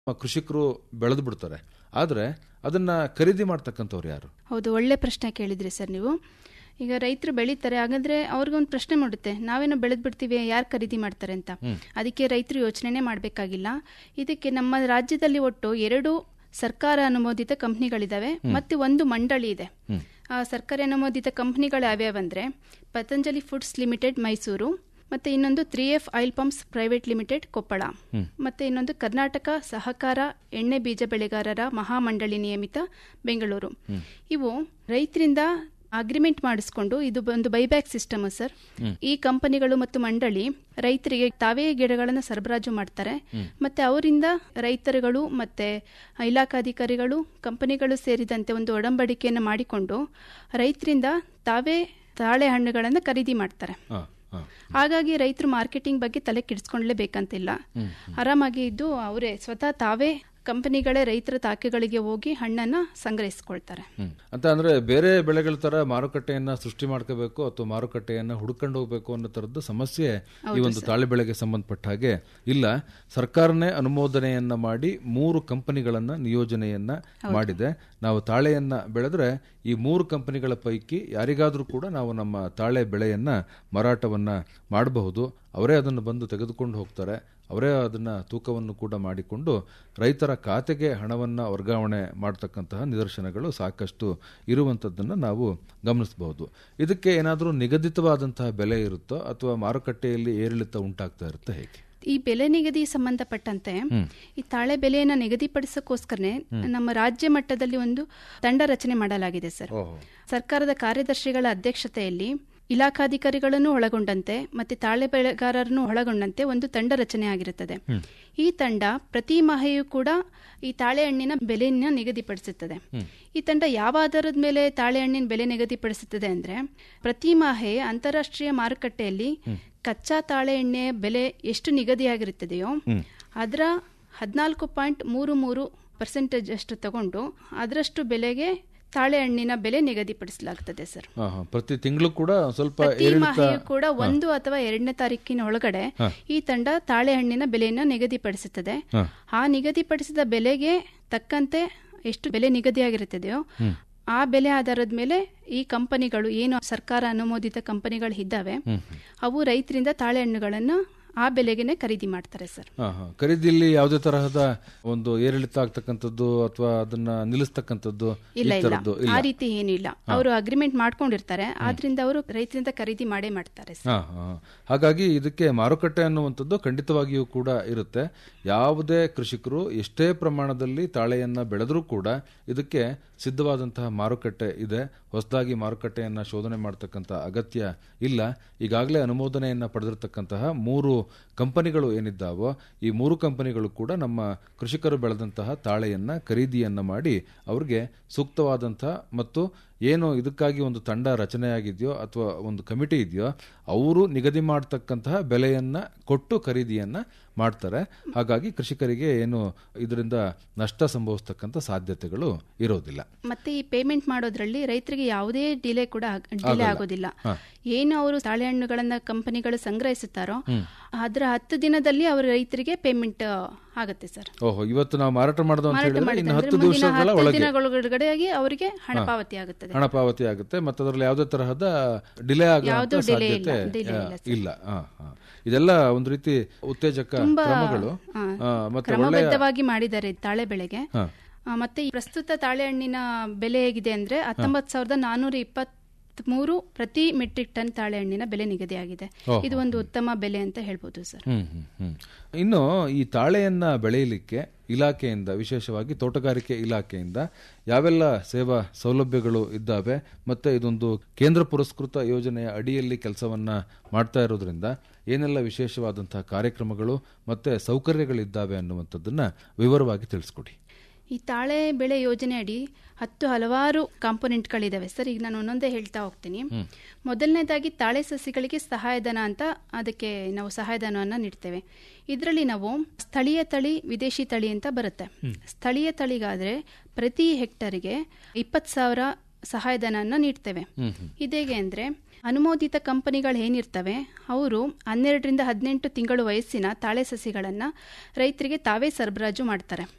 ಕೃಷಿಕರು ಬೆಳೆದು ಬಿಡ್ತಾರೆ ಆದರೆ ಅದನ್ನ ಖರೀದಿ ಮಾಡ್ತಕ್ಕಂಥವ್ರು ಯಾರು ಹೌದು ಒಳ್ಳೆ ಪ್ರಶ್ನೆ ಕೇಳಿದ್ರಿ ಸರ್ ನೀವು ಈಗ ರೈತರು ಬೆಳೀತಾರೆ ಹಾಗಾದ್ರೆ ಅವ್ರಿಗೊಂದು ಪ್ರಶ್ನೆ ಮಾಡುತ್ತೆ ನಾವೇನೋ ಬೆಳೆದ್ ಬಿಡ್ತೀವಿ ಯಾರು ಖರೀದಿ ಮಾಡ್ತಾರೆ ಅಂತ ಅದಕ್ಕೆ ರೈತರು ಯೋಚನೆನೇ ಮಾಡಬೇಕಾಗಿಲ್ಲ ಇದಕ್ಕೆ ನಮ್ಮ ರಾಜ್ಯದಲ್ಲಿ ಒಟ್ಟು ಎರಡು ಸರ್ಕಾರ ಅನುಮೋದಿತ ಕಂಪ್ನಿಗಳಿದಾವೆ ಮತ್ತೆ ಒಂದು ಮಂಡಳಿ ಇದೆ ಆ ಸರ್ಕಾರಿ ಅನುಮೋದಿತ ಕಂಪ್ನಿಗಳು ಯಾವ್ಯಾವಂದ್ರೆ ಪತಂಜಲಿ ಫುಡ್ಸ್ ಲಿಮಿಟೆಡ್ ಮೈಸೂರು ಮತ್ತೆ ಇನ್ನೊಂದು three F oil pumps private limited Koppal ಮತ್ತೆ ಇನ್ನೊಂದು ಕರ್ನಾಟಕ ಸಹಕಾರ ಎಣ್ಣೆ ಬೀಜ ಬೆಳೆಗಾರರ ಮಹಾಮಂಡಳಿ ನಿಯಮಿತ ಬೆಂಗಳೂರು ಇವು ರೈತರಿಂದ ಅಗ್ರಿಮೆಂಟ್ ಮಾಡಿಸ್ಕೊಂಡು ಇದು ಒಂದು ಬೈಬ್ಯಾಕ್ ಸಿಸ್ಟಮ್ ಸರ್ ಈ ಕಂಪನಿಗಳು ಮತ್ತು ಮಂಡಳಿ ರೈತರಿಗೆ ತಾವೇ ಗಿಡಗಳನ್ನು ಸರಬರಾಜು ಮಾಡ್ತಾರೆ ಮತ್ತೆ ಅವರಿಂದ ರೈತರುಗಳು ಮತ್ತೆ ಇಲಾಖಾಧಿಕಾರಿಗಳು ಕಂಪನಿಗಳು ಸೇರಿದಂತೆ ಒಂದು ಒಡಂಬಡಿಕೆಯನ್ನು ಮಾಡಿಕೊಂಡು ರೈತರಿಂದ ತಾವೇ ತಾಳೆ ಹಣ್ಣುಗಳನ್ನು ಖರೀದಿ ಮಾಡ್ತಾರೆ ಹ, ಹ. ಹಾಗಾಗಿ ರೈತರು ಮಾರ್ಕೆಟಿಂಗ್ ಬಗ್ಗೆ ತಲೆ ಕೆಡಿಸ್ಕೊಳ್ಳೇಬೇಕಂತಿಲ್ಲ ಆರಾಮಾಗಿ ಇದ್ದು ಅವರೇ ಸ್ವತಃ ತಾವೇ ಕಂಪನಿಗಳೇ ರೈತರ ತಾಕೆಗಳಿಗೆ ಹೋಗಿ ಹಣ್ಣನ್ನ ಸಂಗ್ರಹಿಸ್ಕೊಳ್ತಾರೆ ಹ್ಮ್. ಅಂತ ಅಂದ್ರೆ ಬೇರೆ ಬೆಳೆಗಳ ತರ ಮಾರುಕಟ್ಟೆಯನ್ನ ಸೃಷ್ಟಿ ಮಾಡ್ಕೋಬೇಕು ಅಥವಾ ಮಾರುಕಟ್ಟೆಯನ್ನ ಹುಡ್ಕೊಂಡು ಹೋಗ್ಬೇಕು ಅನ್ನೋ ತರದ್ದು ಸಮಸ್ಯೆ ಈ ಒಂದು ತಾಳೆ ಬೆಳೆಗೆ ಸಂಬಂಧಪಟ್ಟ ಹಾಗೆ ಇಲ್ಲ ಸರ್ಕಾರನೇ ಅನುಮೋದನೆಯನ್ನ ಮಾಡಿ ಮೂರು ಕಂಪನಿಗಳನ್ನ ನಿಯೋಜನೆಯನ್ನ ಮಾಡಿದೆ ನಾವು ತಾಳೆಯನ್ನ ಬೆಳೆದ್ರೆ ಈ ಮೂರು ಕಂಪನಿಗಳ ಪೈಕಿ ಯಾರಿಗಾದ್ರೂ ಕೂಡ ನಾವು ನಮ್ಮ ತಾಳೆ ಬೆಳೆಯನ್ನ ಮಾರಾಟವನ್ನ ಮಾಡಬಹುದು ಅವರೇ ಅದನ್ನು ಬಂದು ತೆಗೆದುಕೊಂಡು ಹೋಗ್ತಾರೆ ಅವರೇ ಅದನ್ನ ತೂಕವನ್ನು ಕೂಡ ಮಾಡಿಕೊಂಡು ರೈತರ ಖಾತೆಗೆ ಹಣವನ್ನ ವರ್ಗಾವಣೆ ಮಾಡತಕ್ಕಂತಹ ನಿದರ್ಶನಗಳು ಸಾಕಷ್ಟು ಇರುವಂತದ್ದನ್ನ ನಾವು ಗಮನಿಸಬಹುದು ಇದಕ್ಕೆ ಏನಾದರೂ ನಿಗದಿತವಾದಂತಹ ಬೆಲೆ ಇರುತ್ತೋ ಅಥವಾ ಮಾರುಕಟ್ಟೆಯಲ್ಲಿ ಏರಿಳಿತ ಉಂಟಾಗ್ತಾ ಇರುತ್ತೆ ಹೇಗೆ ಈ ಬೆಲೆ ನಿಗದಿ ಸಂಬಂಧಪಟ್ಟಂತೆ ಈ ತಾಳೆ ಬೆಲೆಯನ್ನ ನಿಗದಿಪಡಿಸಕ್ಕೋಸ್ಕರನೇ ನಮ್ಮ ರಾಜ್ಯ ಮಟ್ಟದಲ್ಲಿ ಒಂದು ತಂಡ ರಚನೆ ಮಾಡಲಾಗಿದೆ ಸರ್ ಸರ್ಕಾರದ ಕಾರ್ಯದರ್ಶಿಗಳ ಅಧ್ಯಕ್ಷತೆಯಲ್ಲಿ ಇಲಾಖಾಧಿಕಾರಿಗಳನ್ನು ಒಳಗೊಂಡಂತೆ ಮತ್ತೆ ತಾಳೆ ಬೆಳೆಗಾರರನ್ನು ಒಳಗೊಂಡಂತೆ ಒಂದು ತಂಡ ರಚನೆ ಆಗಿರುತ್ತದೆ ಈ ತಂಡ ಪ್ರತಿ ಮಾಹೆಯೂ ಕೂಡ ಈ ತಾಳೆ ಹಣ್ಣಿನ ಬೆಲೆಯನ್ನು ನಿಗದಿಪಡಿಸುತ್ತದೆ ಈ ತಂಡ ಯಾವ ಆಧಾರದ ಮೇಲೆ ತಾಳೆ ಹಣ್ಣಿನ ಬೆಲೆ ನಿಗದಿಪಡಿಸುತ್ತದೆ ಅಂದ್ರೆ ಪ್ರತಿ ಮಾಹೆ ಅಂತಾರಾಷ್ಟ್ರೀಯ ಮಾರುಕಟ್ಟೆಯಲ್ಲಿ ಕಚ್ಚಾ ತಾಳೆ ಎಣ್ಣೆಯ ಬೆಲೆ ಎಷ್ಟು ನಿಗದಿಯಾಗಿರುತ್ತದೆಯೋ ಅದರ ಹದಿನಾಲ್ಕು ಪಾಯಿಂಟ್ ಮೂರು ಮೂರು ಪರ್ಸೆಂಟೇಜ್ ಅಷ್ಟು ತಗೊಂಡು ಅದರಷ್ಟು ಬೆಲೆಗೆ ತಾಳೆ ಹಣ್ಣಿನ ಬೆಲೆ ನಿಗದಿಪಡಿಸಲಾಗುತ್ತದೆ ಸರ್ ಹಾ, ಹಾ. ಪ್ರತಿ ತಿಂಗಳು ಕೂಡ ಸ್ವಲ್ಪ ಪ್ರತಿ ಏರಿಳಿತ ಮಾಹೆಯು ಕೂಡ ಒಂದು ಅಥವಾ ಎರಡನೇ ತಾರೀಕಿನ ಒಳಗಡೆ ಈ ತಂಡ ತಾಳೆ ಹಣ್ಣಿನ ಬೆಲೆಯನ್ನು ನಿಗದಿಪಡಿಸುತ್ತದೆ ಆ ನಿಗದಿಪಡಿಸಿದ ಬೆಲೆಗೆ ತಕ್ಕಂತೆ ಎಷ್ಟು ಬೆಲೆ ನಿಗದಿಯಾಗಿರುತ್ತದೆಯೋ ಆ ಬೆಲೆ ಆಧಾರದ ಮೇಲೆ ಈ ಕಂಪನಿಗಳು ಏನು ಸರ್ಕಾರ ಅನುಮೋದಿತ ಕಂಪನಿಗಳು ಇದ್ದಾವೆ ಅವು ರೈತರಿಂದ ತಾಳೆ ಹಣ್ಣುಗಳನ್ನು ಆ ಬೆಲೆಗೆನೆ ಖರೀದಿ ಮಾಡ್ತಾರೆ ಸರ್ ಹಾ, ಹಾ. ಖರೀದಿಯಲ್ಲಿ ಯಾವುದೇ ತರಹದ ಒಂದು ಏರಿಳಿತ ಆಗ್ತಕ್ಕಂಥದ್ದು ಅಥವಾ ಅದನ್ನ ನಿಲ್ಲಿಸ್ತಕ್ಕಂಥದ್ದು ಈ ಇಲ್ಲ ಇಲ್ಲ ತರದ್ದು ಆ ರೀತಿ ಏನಿಲ್ಲ ಅವರು ಅಗ್ರಿಮೆಂಟ್ ಮಾಡ್ಕೊಂಡಿರ್ತಾರೆ ಆದ್ರಿಂದ ಅವರು ರೈತರಿಂದ ಖರೀದಿ ಮಾಡೇ ಮಾಡ್ತಾರೆ ಸರ್ ಹಾ, ಹಾ. ಹಾಗಾಗಿ ಇದಕ್ಕೆ ಮಾರುಕಟ್ಟೆ ಅನ್ನುವಂಥದ್ದು ಖಂಡಿತವಾಗಿಯೂ ಕೂಡ ಇರುತ್ತೆ ಯಾವುದೇ ಕೃಷಿಕರು ಎಷ್ಟೇ ಪ್ರಮಾಣದಲ್ಲಿ ತಾಳೆಯನ್ನ ಬೆಳೆದರೂ ಕೂಡ ಇದಕ್ಕೆ ಸಿದ್ಧವಾದಂತಹ ಮಾರುಕಟ್ಟೆ ಇದೆ ಹೊಸದಾಗಿ ಮಾರುಕಟ್ಟೆಯನ್ನ ಶೋಧನೆ ಮಾಡತಕ್ಕಂಥ ಅಗತ್ಯ ಇಲ್ಲ ಈಗಾಗಲೇ ಅನುಮೋದನೆಯನ್ನ ಪಡೆದಿರತಕ್ಕಂತಹ ಮೂರು ಕಂಪನಿಗಳು ಏನಿದ್ದಾವೋ ಈ ಮೂರು ಕಂಪನಿಗಳು ಕೂಡ ನಮ್ಮ ಕೃಷಿಕರು ಬೆಳೆದಂತಹ ತಾಳೆಯನ್ನ ಖರೀದಿಯನ್ನ ಮಾಡಿ ಅವ್ರಿಗೆ ಸೂಕ್ತವಾದಂತಹ ಮತ್ತು ಏನು ಇದಕ್ಕಾಗಿ ಒಂದು ತಂಡ ರಚನೆಯಾಗಿದೆಯೋ ಅಥವಾ ಒಂದು ಕಮಿಟಿ ಇದೆಯೋ ಅವರು ನಿಗದಿ ಮಾಡತಕ್ಕಂತಹ ಬೆಲೆಯನ್ನ ಕೊಟ್ಟು ಖರೀದಿಯನ್ನ ಮಾಡ್ತಾರೆ ಹಾಗಾಗಿ ಕೃಷಿಕರಿಗೆ ಏನು ಇದರಿಂದ ನಷ್ಟ ಸಂಭವಿಸ್ತಕ್ಕಂಥ ಸಾಧ್ಯತೆಗಳು ಇರೋದಿಲ್ಲ ಮತ್ತೆ ಈ ಪೇಮೆಂಟ್ ಮಾಡೋದ್ರಲ್ಲಿ ರೈತರಿಗೆ ಯಾವುದೇ ಡಿಲೇ ಕೂಡ ಡಿಲೇ ಆಗೋದಿಲ್ಲ ಏನು ಅವರು ತಾಳೆಹಣ್ಣುಗಳನ್ನ ಕಂಪನಿಗಳು ಸಂಗ್ರಹಿಸುತ್ತಾರೋ ಅದರ ಹತ್ತು ದಿನದಲ್ಲಿ ಅವರು ರೈತರಿಗೆ ಪೇಮೆಂಟ್ ಆಗುತ್ತೆ ಸರ್ ಓಹೋ ಇವತ್ತು ನಾವು ಮಾರಾಟ ಮಾಡೋದು ಅಂತ ಮಾರಾಟ ಹೇಳಿದ್ರೆ ಮಾಡಿದ್ರೆ ಇನ್ನು ಹತ್ತು ಮುಂದಿನ ದಿವಸಗಳ ಹತ್ತು ಒಳಗೆ ದಿನಗಳೊಳಗಡೆಯಾಗಿ ಅವರಿಗೆ ಹಣ ಪಾವತಿ ಆಗುತ್ತದೆ ಹಣ ಪಾವತಿ ಆಗುತ್ತೆ ಮತ್ತೆ ಅದರಲ್ಲಿ ಯಾವುದೇ ತರಹದ ಡಿಲೇ ಆಗುವಂತ ಯಾವುದೂ delay ಸಾಧ್ಯತೆ ಇಲ್ಲ, delay ಆ, ಇಲ್ಲ ಇಲ್ಲ ಆ, ಆ. ಇದೆಲ್ಲ ಒಂದು ರೀತಿ ಉತ್ತೇಜಕ ಕ್ರಮಗಳು ಆ, ಆ, ಮತ್ತೆ ಒಳ್ಳೆಯ ಕ್ರಮಬದ್ಧವಾಗಿ ಮಾಡಿದ್ದಾರೆ ತಾಳೆ ಬೆಳೆಗೆ ಹಾ. ಆ, ಮತ್ತೆ ಈ ಪ್ರಸ್ತುತ ತಾಳೆಹಣ್ಣಿನ ಬೆಲೆ ಹೇಗಿದೆ ಅಂದ್ರೆ ಹತ್ತೊಂಬತ್ತು ಸಾವಿರದ ನಾನೂರ ಇಪ್ಪತ್ತ್ ಮೂರು ಪ್ರತಿ ಮೆಟ್ರಿಕ್ ಟನ್ ತಾಳೆಹಣ್ಣಿನ ಬೆಲೆ ನಿಗದಿಯಾಗಿದೆ ಇದು ಒಂದು ಉತ್ತಮ ಬೆಲೆ ಅಂತ ಹೇಳ್ಬೋದು ಸರ್ ಹ್ಮ್ ಹ್ಮ್ ಹ್ಮ್ ಇನ್ನು ಈ ತಾಳೆಯನ್ನ ಬೆಳೆಯಲಿಕ್ಕೆ ಇಲಾಖೆಯಿಂದ ವಿಶೇಷವಾಗಿ ತೋಟಗಾರಿಕೆ ಇಲಾಖೆಯಿಂದ ಯಾವೆಲ್ಲ ಸೇವಾ ಸೌಲಭ್ಯಗಳು ಇದ್ದಾವೆ ಮತ್ತೆ ಇದೊಂದು ಕೇಂದ್ರ ಪುರಸ್ಕೃತ ಯೋಜನೆಯ ಅಡಿಯಲ್ಲಿ ಕೆಲಸವನ್ನ ಮಾಡ್ತಾ ಇರೋದ್ರಿಂದ ಏನೆಲ್ಲ ವಿಶೇಷವಾದಂತಹ ಕಾರ್ಯಕ್ರಮಗಳು ಮತ್ತೆ ಸೌಕರ್ಯಗಳಿದ್ದಾವೆ ಅನ್ನುವಂಥದ್ದನ್ನ ವಿವರವಾಗಿ ತಿಳಿಸ್ಕೊಡಿ ಈ ತಾಳೆ ಬೆಳೆ ಯೋಜನೆ ಅಡಿ ಹತ್ತು ಹಲವಾರು ಕಾಂಪೊನೆಂಟ್ಗಳಿದಾವೆ ಸರ್ ಈಗ ನಾನು ಒಂದೊಂದೇ ಹೇಳ್ತಾ ಹೋಗ್ತೀನಿ ಮೊದಲನೇದಾಗಿ ತಾಳೆ ಸಸಿಗಳಿಗೆ ಸಹಾಯಧನ ಅಂತ ಅದಕ್ಕೆ ನಾವು ಸಹಾಯಧನವನ್ನು ನೀಡ್ತೇವೆ ಇದರಲ್ಲಿ ನಾವು ಸ್ಥಳೀಯ ತಳಿ ವಿದೇಶಿ ತಳಿ ಅಂತ ಬರುತ್ತೆ ಸ್ಥಳೀಯ ತಳಿಗಾದ್ರೆ ಪ್ರತಿ ಹೆಕ್ಟರ್ಗೆ ಇಪ್ಪತ್ತು ಸಾವಿರ ಸಹಾಯಧನನ ನೀಡ್ತೇವೆ ಇದೇಗೆ ಅಂದ್ರೆ ಅನುಮೋದಿತ ಕಂಪನಿಗಳು ಏನಿರ್ತವೆ ಅವರು ಹನ್ನೆರಡರಿಂದ ಹದಿನೆಂಟು ತಿಂಗಳು ವಯಸ್ಸಿನ ತಾಳೆ ಸಸಿಗಳನ್ನು ರೈತರಿಗೆ ತಾವೇ ಸರಬರಾಜು ಮಾಡ್ತಾರೆ